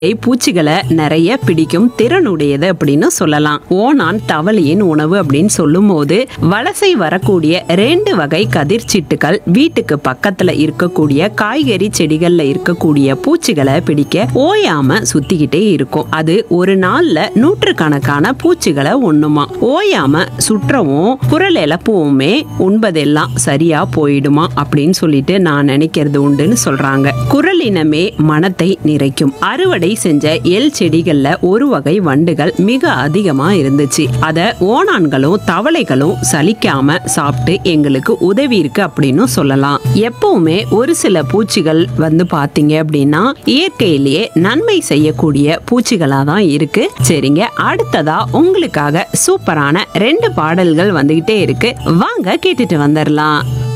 பூச்சிகளை நிறைய பிடிக்கும் திறனுடையது அப்படின்னு சொல்லலாம் ஓணான் தவளையின் உணவு அப்படின்னு சொல்லும்போது வலசை வரக்கூடிய ரெண்டு வகை கதிர்ச்சிட்டுகள் வீட்டுக்கு பக்கத்துல இருக்கக்கூடிய காய்கறி செடிகள்ல இருக்கக்கூடிய பூச்சிகளை பிடிக்க ஓயாம சுத்திக்கிட்டே இருக்கும் அது ஒரு நாள்ல நூற்றுக்கணக்கான பூச்சிகளை ஒண்ணுமா ஓயாம சுற்றவும் குரல் இழப்புவுமே உண்பதெல்லாம் சரியா போயிடுமா அப்படின்னு சொல்லிட்டு நான் நினைக்கிறது உண்டுன்னு சொல்றாங்க குரல் இனமே மனத்தை நிறைக்கும் அறுவடை செஞ்ச எல் செடிகள்ல ஒரு வகை வண்டுகள் மிக அதிகமா இருந்துச்சு அத ஓணான்களும் தவளைகளும் சலிக்காம சாப்பிட்டு எங்களுக்கு உதவி இருக்கு அப்படின்னு சொல்லலாம் எப்பவுமே ஒரு சில பூச்சிகள் வந்து பாத்தீங்க அப்படின்னா இயற்கையிலேயே நன்மை செய்யக்கூடிய பூச்சிகளா தான் இருக்கு சரிங்க அடுத்ததா உங்களுக்காக சூப்பரான ரெண்டு பாடல்கள் வந்துகிட்டே இருக்கு வாங்க கேட்டுட்டு வந்துடலாம்